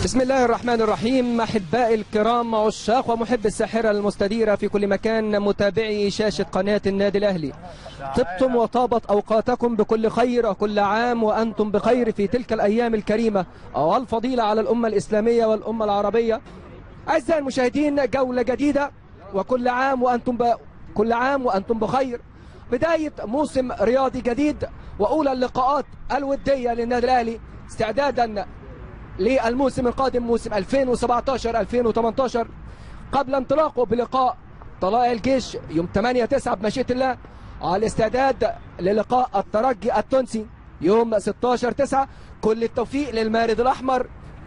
بسم الله الرحمن الرحيم أحبائي الكرام عشاق ومحب الساحرة المستديرة في كل مكان متابعي شاشة قناة النادي الأهلي طبتم وطابت أوقاتكم بكل خير وكل عام وأنتم بخير في تلك الأيام الكريمة والفضيلة على الأمة الإسلامية والأمة العربية أعزائي المشاهدين جولة جديدة وكل عام وأنتم ب... كل عام وأنتم بخير بداية موسم رياضي جديد وأولى اللقاءات الودية للنادي الأهلي استعدادا للموسم القادم موسم 2017-2018 قبل انطلاقه بلقاء طلائع الجيش يوم 8 9 بمشيئة الله على الاستعداد للقاء الترجي التونسي يوم 16 9 كل التوفيق للمارد الأحمر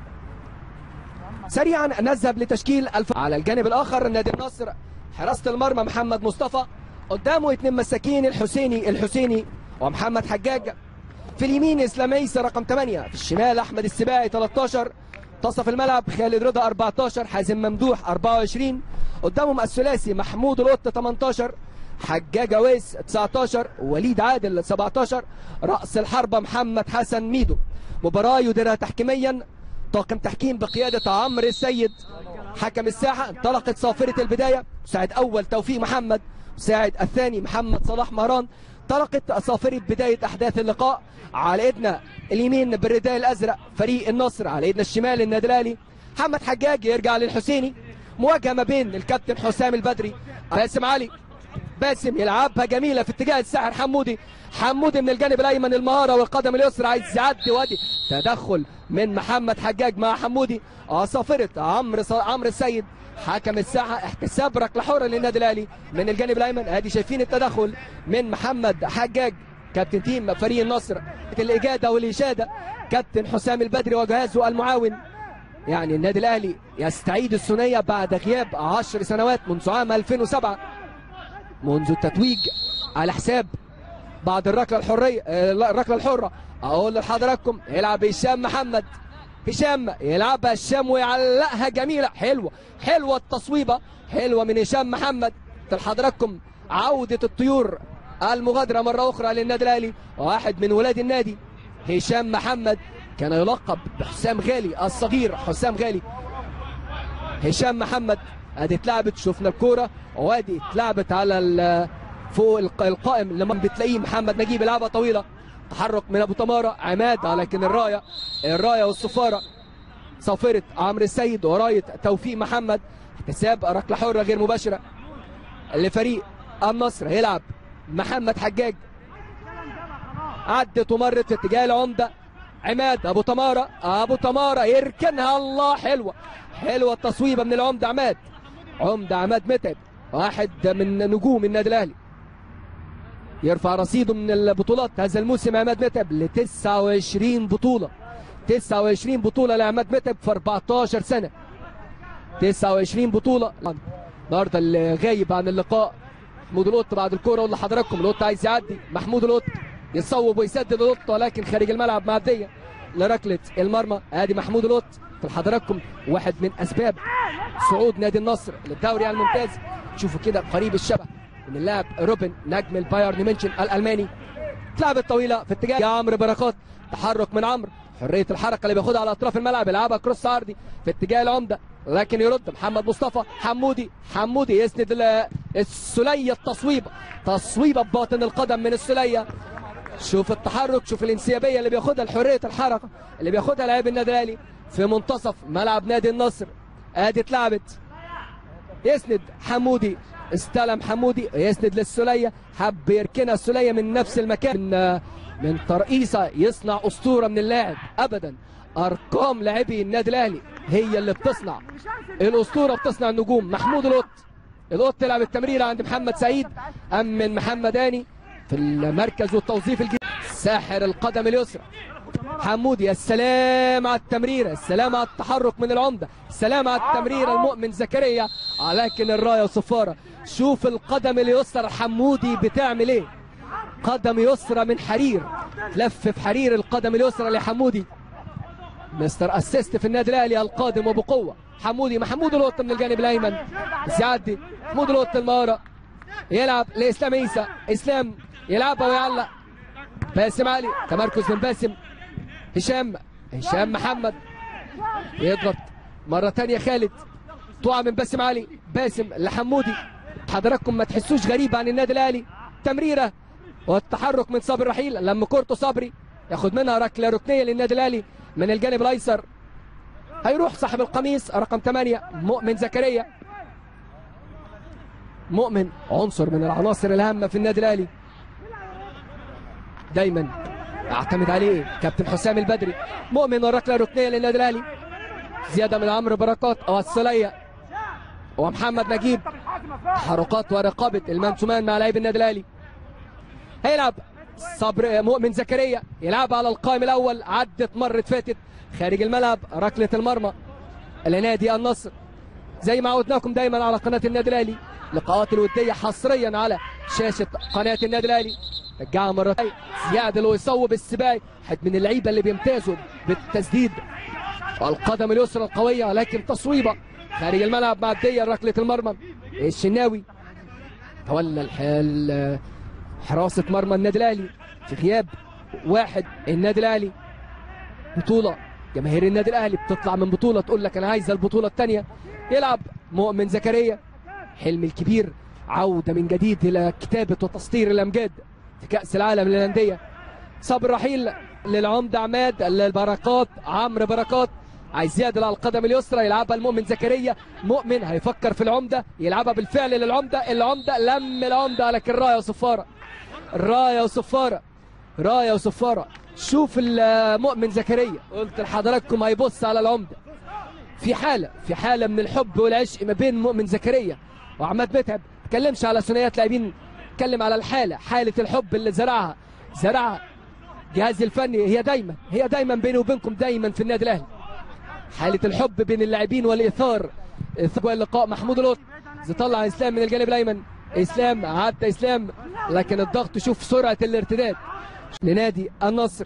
سريعا نذهب لتشكيل الف... على الجانب الآخر نادي النصر حراسة المرمى محمد مصطفى قدامه اثنين مساكين الحسيني الحسيني ومحمد حجاج في اليمين اسلاميس رقم 8 في الشمال احمد السباعي 13 منتصف الملعب خالد رضا 14 حازم ممدوح 24 قدامهم الثلاثي محمود القط 18 حجاج اويس 19 وليد عادل 17 راس الحربه محمد حسن ميدو مباراه يديرها تحكيميا طاقم تحكيم بقياده عمرو السيد حكم الساحه انطلقت صافره البدايه مساعد اول توفيق محمد مساعد الثاني محمد صلاح مهران طلقت صافرة بداية أحداث اللقاء على إيدنا اليمين بالرداء الأزرق فريق النصر على إيدنا الشمال النادي الأهلي محمد حجاج يرجع للحسيني مواجهة ما بين الكابتن حسام البدري باسم علي باسم يلعبها جميلة في اتجاه الساحر حمودي حمودي من الجانب الأيمن المهارة والقدم اليسرى عايز يعدي وادي تدخل من محمد حجاج مع حمودي صافرة عمرو عمرو السيد حكم الساحة احتساب ركلة حرة للنادي الأهلي من الجانب الأيمن ادي شايفين التدخل من محمد حجاج كابتن تيم فريق النصر الإجادة والإشادة كابتن حسام البدري وجهازه المعاون يعني النادي الأهلي يستعيد الثنية بعد غياب عشر سنوات منذ عام 2007 منذ التتويج على حساب بعد الركلة الحرية الركلة الحرة أقول لحضراتكم يلعب هشام محمد هشام يلعبها هشام ويعلقها جميلة حلوة حلوة التصويبة حلوة من هشام محمد لحضراتكم عودة الطيور المغادرة مرة أخرى للنادي الأهلي واحد من ولاد النادي هشام محمد كان يلقب بحسام غالي الصغير حسام غالي هشام محمد ادي اتلعبت شفنا الكورة وادي اتلعبت على فوق القائم لما بتلاقيه محمد نجيب يلعبها طويلة تحرك من ابو تماره عماد لكن الرايه الرايه والصفاره صافره عمرو السيد ورايه توفيق محمد احتساب ركله حره غير مباشره لفريق النصر هيلعب محمد حجاج عدت ومرت في اتجاه العمده عماد ابو تماره ابو تماره يركنها الله حلوه حلوه التصويبه من العمده عماد عمده عماد متعب واحد من نجوم النادي الاهلي يرفع رصيده من البطولات هذا الموسم عماد متعب ل 29 بطولة 29 بطولة لعماد متعب في 14 سنة 29 بطولة النهارده اللي غايب عن اللقاء محمود القط بعد الكورة اقول لحضراتكم القط عايز يعدي محمود القط يصوب ويسدد القط ولكن خارج الملعب معدية لركلة المرمى ادي محمود القط لحضراتكم واحد من اسباب صعود نادي النصر للدوري الممتاز شوفوا كده قريب الشبه من اللاعب روبن نجم البايرن ميونشن الالماني اتلعبت طويله في اتجاه يا عمرو بركات تحرك من عمرو حريه الحركه اللي بياخدها على اطراف الملعب يلعبها كروس عرضي في اتجاه العمده لكن يرد محمد مصطفى حمودي حمودي يسند السليه التصويبه تصويبه بباطن القدم من السليه شوف التحرك شوف الانسيابيه اللي بياخدها حريه الحركه اللي بياخدها لاعب النادي الاهلي في منتصف ملعب نادي النصر ادي اتلعبت يسند حمودي استلم حمودي يسند للسليه حب يركنها السليه من نفس المكان من من ترقيصه يصنع اسطوره من اللاعب ابدا ارقام لاعبي النادي الاهلي هي اللي بتصنع الاسطوره بتصنع النجوم محمود القط القط تلعب التمريره عند محمد سعيد امن محمد هاني في المركز والتوظيف الجديد ساحر القدم اليسرى حمودي السلام على التمريره السلام على التحرك من العمده السلام على التمريره المؤمن زكريا لكن الرايه وصفاره شوف القدم اليسرى حمودي بتعمل ايه قدم يسرى من حرير لف في حرير القدم اليسرى لحمودي مستر اسيست في النادي الاهلي القادم وبقوه حمودي محمود القط من الجانب الايمن يعدي محمود القط المهاره يلعب لاسلام عيسى اسلام يلعبها ويعلق باسم علي تمركز من باسم هشام هشام محمد يضغط مرة تانية خالد تقع من باسم علي باسم لحمودي حضراتكم ما تحسوش غريب عن النادي الاهلي تمريره والتحرك من صبري رحيل لما كورته صبري ياخد منها ركله ركنيه للنادي الاهلي من الجانب الايسر هيروح صاحب القميص رقم 8 مؤمن زكريا مؤمن عنصر من العناصر الهامه في النادي الاهلي دايما اعتمد عليه كابتن حسام البدري مؤمن والركله الركنيه للنادي الاهلي زياده من عمرو بركات او السليه ومحمد نجيب تحركات ورقابه المان تو مان مع لاعب النادي الاهلي هيلعب صبر مؤمن زكريا يلعب على القائم الاول عدت مرت فاتت خارج الملعب ركله المرمى لنادي النصر زي ما عودناكم دايما على قناه النادي الاهلي لقاءات الوديه حصريا على شاشه قناه النادي الاهلي رجعها مره ثانيه زياد اللي يصوب السباعي حد من اللعيبه اللي بيمتازوا بالتسديد والقدم اليسرى القويه لكن تصويبه خارج الملعب معديه ركله المرمى الشناوي تولى الحال حراسه مرمى النادي الاهلي في غياب واحد النادي الاهلي بطوله جماهير النادي الاهلي بتطلع من بطوله تقول لك انا عايزه البطوله الثانيه يلعب مؤمن زكريا حلم الكبير عوده من جديد الى كتابه وتسطير الامجاد في كاس العالم للانديه صبر رحيل للعمده عماد البركات عمرو بركات عايز يعدل على القدم اليسرى يلعبها المؤمن زكريا مؤمن هيفكر في العمده يلعبها بالفعل للعمده العمده لم العمده لكن رايه وصفاره رايه وصفاره رايه وصفاره شوف المؤمن زكريا قلت لحضراتكم هيبص على العمده في حاله في حاله من الحب والعشق ما بين مؤمن زكريا وعماد متعب ما تكلمش على ثنائيات لاعبين اتكلم على الحاله حاله الحب اللي زرعها زرعها الجهاز الفني هي دايما هي دايما بيني وبينكم دايما في النادي الاهلي حاله الحب بين اللاعبين والاثار اثار اللقاء محمود القط طلع اسلام من الجانب الايمن اسلام عدى اسلام لكن الضغط شوف سرعه الارتداد لنادي النصر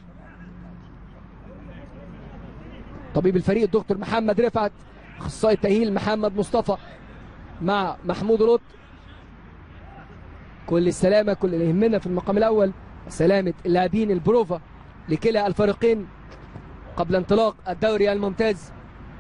طبيب الفريق الدكتور محمد رفعت اخصائي التاهيل محمد مصطفى مع محمود القط كل السلامه كل اللي يهمنا في المقام الاول سلامه اللاعبين البروفا لكلا الفريقين قبل انطلاق الدوري الممتاز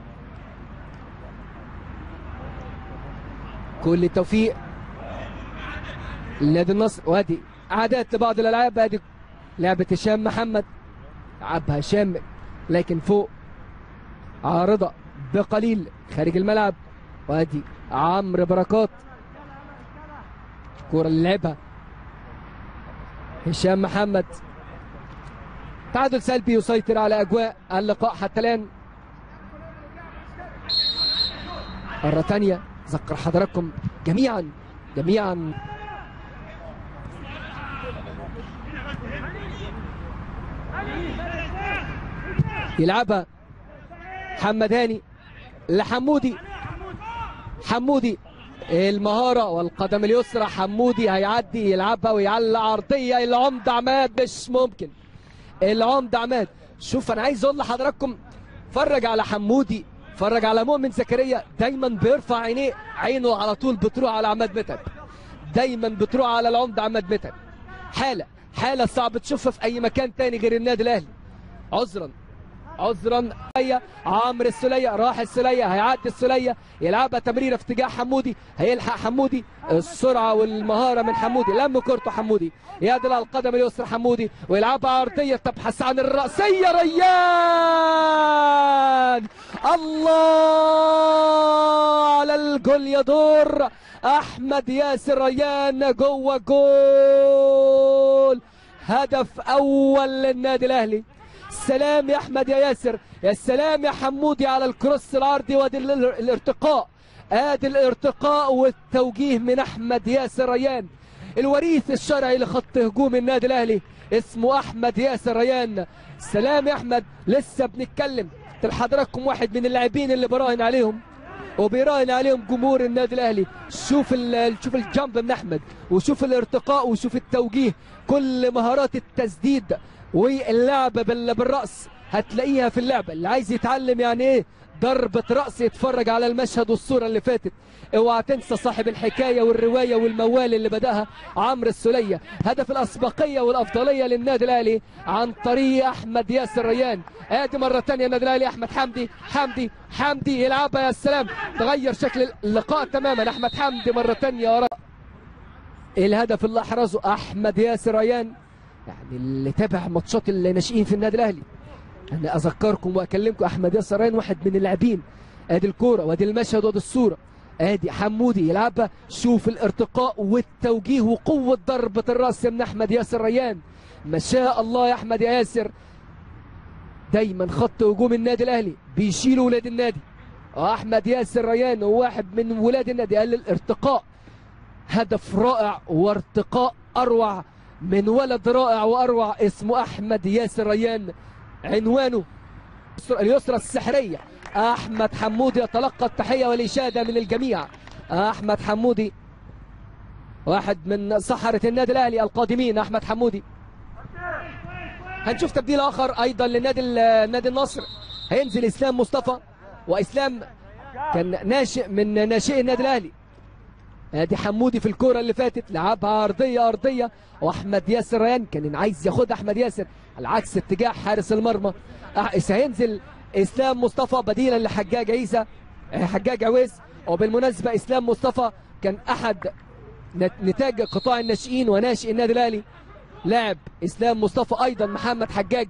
كل التوفيق لنادي النصر وادي عادات لبعض الالعاب ادي لعبه هشام محمد لعبها هشام لكن فوق عارضه بقليل خارج الملعب وادي عمرو بركات الكوره اللي لعبها هشام محمد تعادل سلبي يسيطر على اجواء اللقاء حتى الان مرة ثانية ذكر حضراتكم جميعا جميعا يلعبها محمد هاني لحمودي حمودي المهارة والقدم اليسرى حمودي هيعدي يلعبها ويعلق عرضية العمدة عماد مش ممكن العمدة عماد شوف انا عايز اقول لحضراتكم فرج على حمودي فرج على مؤمن زكريا دايما بيرفع عينيه عينه على طول بتروح على عماد متعب دايما بتروح على العمدة عماد متعب حالة حالة صعب تشوفها في اي مكان تاني غير النادي الاهلي عذرا عذرا عمرو السلية راح السلية هيعدي السلية يلعبها تمريرة في اتجاه حمودي هيلحق حمودي السرعة والمهارة من حمودي لم كورته حمودي يعدل على القدم اليسرى حمودي ويلعبها عرضية تبحث عن الرأسية ريان الله على الجول يدور أحمد ياسر ريان جوه جول هدف أول للنادي الأهلي سلام يا احمد يا ياسر يا سلام يا حمودي على الكروس العرضي وادي الارتقاء ادي الارتقاء والتوجيه من احمد ياسر ريان الوريث الشرعي لخط هجوم النادي الاهلي اسمه احمد ياسر ريان سلام يا احمد لسه بنتكلم لحضراتكم واحد من اللاعبين اللي براهن عليهم وبيراهن عليهم جمهور النادي الاهلي شوف شوف الجامب من احمد وشوف الارتقاء وشوف التوجيه كل مهارات التسديد واللعب بالراس هتلاقيها في اللعبه اللي عايز يتعلم يعني ايه ضربة رأس اتفرج على المشهد والصورة اللي فاتت اوعى تنسى صاحب الحكاية والرواية والموال اللي بدأها عمرو السولية هدف الأسبقية والأفضلية للنادي الأهلي عن طريق أحمد ياسر ريان ادي مرة تانية النادي الأهلي أحمد حمدي حمدي حمدي يلعبها يا سلام تغير شكل اللقاء تماما أحمد حمدي مرة تانية ورا الهدف اللي أحرزه أحمد ياسر ريان يعني اللي تابع ماتشات الناشئين في النادي الأهلي انا اذكركم واكلمكم احمد ياسر ريان واحد من اللاعبين ادي الكوره وادي المشهد وادي الصوره ادي حمودي يلعبها شوف الارتقاء والتوجيه وقوه ضربه الراس من احمد ياسر ريان ما شاء الله يا احمد يا ياسر دايما خط هجوم النادي الاهلي بيشيل ولاد النادي احمد ياسر ريان هو واحد من ولاد النادي قال الارتقاء هدف رائع وارتقاء اروع من ولد رائع واروع اسمه احمد ياسر ريان عنوانه اليسرى السحرية أحمد حمودي يتلقى التحية والإشادة من الجميع أحمد حمودي واحد من سحرة النادي الأهلي القادمين أحمد حمودي هنشوف تبديل آخر أيضا للنادي النادي النصر هينزل إسلام مصطفى وإسلام كان ناشئ من ناشئ النادي الأهلي ادي حمودي في الكرة اللي فاتت لعبها ارضيه ارضيه واحمد ياسر ريان كان عايز ياخدها احمد ياسر على عكس اتجاه حارس المرمى هينزل اسلام مصطفى بديلا لحجاج عيسى حجاج عويس وبالمناسبه اسلام مصطفى كان احد نتاج قطاع الناشئين وناشئ النادي الاهلي لاعب اسلام مصطفى ايضا محمد حجاج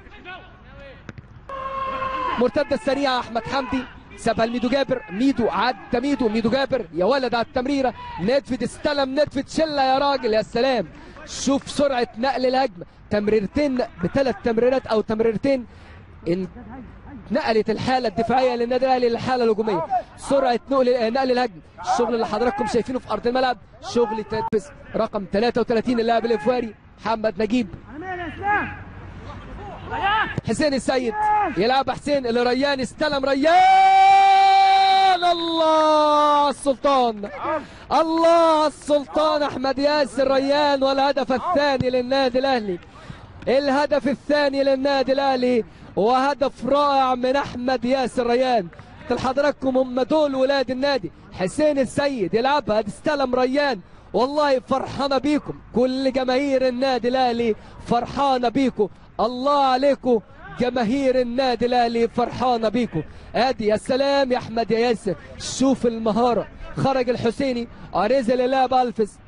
مرتده سريعه احمد حمدي سابها لميدو جابر ميدو عدى ميدو ميدو جابر يا ولد على التمريره ندفد استلم ندفد شله يا راجل يا سلام شوف سرعه نقل الهجمه تمريرتين بثلاث تمريرات او تمريرتين ان نقلت الحاله الدفاعيه للنادي الاهلي للحاله الهجوميه سرعه نقل نقل الهجمه الشغل اللي حضراتكم شايفينه في ارض الملعب شغل تنفس رقم 33 اللاعب الافواري محمد نجيب حسين السيد يلعب حسين اللي ريان استلم ريان الله السلطان الله السلطان احمد ياسر ريان والهدف الثاني للنادي الاهلي الهدف الثاني للنادي الاهلي وهدف رائع من احمد ياسر ريان حضراتكم هم دول ولاد النادي حسين السيد يلعبها استلم ريان والله فرحانه بيكم كل جماهير النادي الاهلي فرحانه بيكم الله عليكم جماهير النادي الاهلي فرحانه بيكم ادي يا سلام يا احمد يا ياسر شوف المهاره خرج الحسيني اريزل اللاعب الفز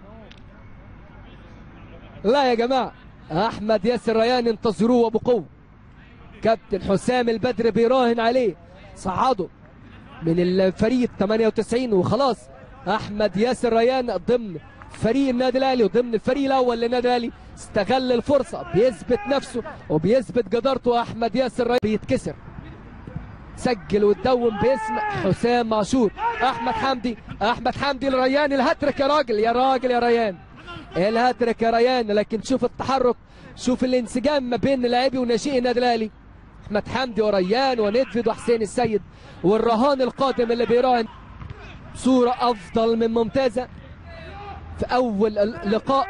لا يا جماعه احمد ياسر ريان انتظروه بقوه كابتن حسام البدر بيراهن عليه صعده من الفريق 98 وخلاص احمد ياسر ريان ضمن فريق النادي الاهلي وضمن الفريق الاول للنادي الاهلي استغل الفرصه بيثبت نفسه وبيثبت جدارته احمد ياسر ريان بيتكسر سجل وتدون باسم حسام عاشور احمد حمدي احمد حمدي لريان الهاتريك يا راجل يا راجل يا ريان الهاتريك يا ريان لكن شوف التحرك شوف الانسجام ما بين لاعبي وناشئي النادي الاهلي احمد حمدي وريان وندفد وحسين السيد والرهان القادم اللي بيراهن صوره افضل من ممتازه في اول لقاء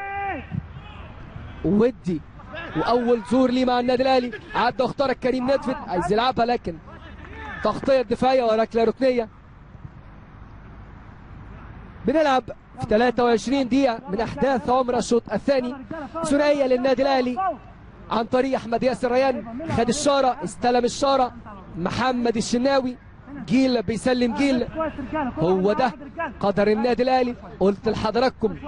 ودي واول زور ليه مع النادي الاهلي عدى واختار كريم ندفد عايز يلعبها لكن تغطيه دفاعيه وركله ركنيه بنلعب في 23 دقيقه من احداث عمر الشوط الثاني ثنائيه للنادي الاهلي عن طريق احمد ياسر ريان خد الشاره استلم الشاره محمد الشناوي جيل بيسلم جيل هو ده قدر النادي الاهلي قلت لحضراتكم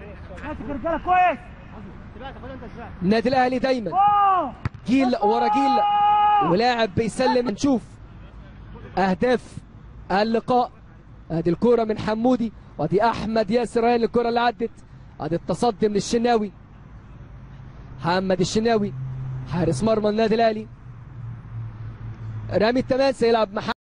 النادي الاهلي دايما جيل ورا جيل ولاعب بيسلم نشوف اهداف اللقاء ادي الكرة من حمودي وادي احمد ياسر ريان الكرة اللي عدت ادي التصدي من الشناوي محمد الشناوي حارس مرمى النادي الاهلي رامي التماس يلعب محمد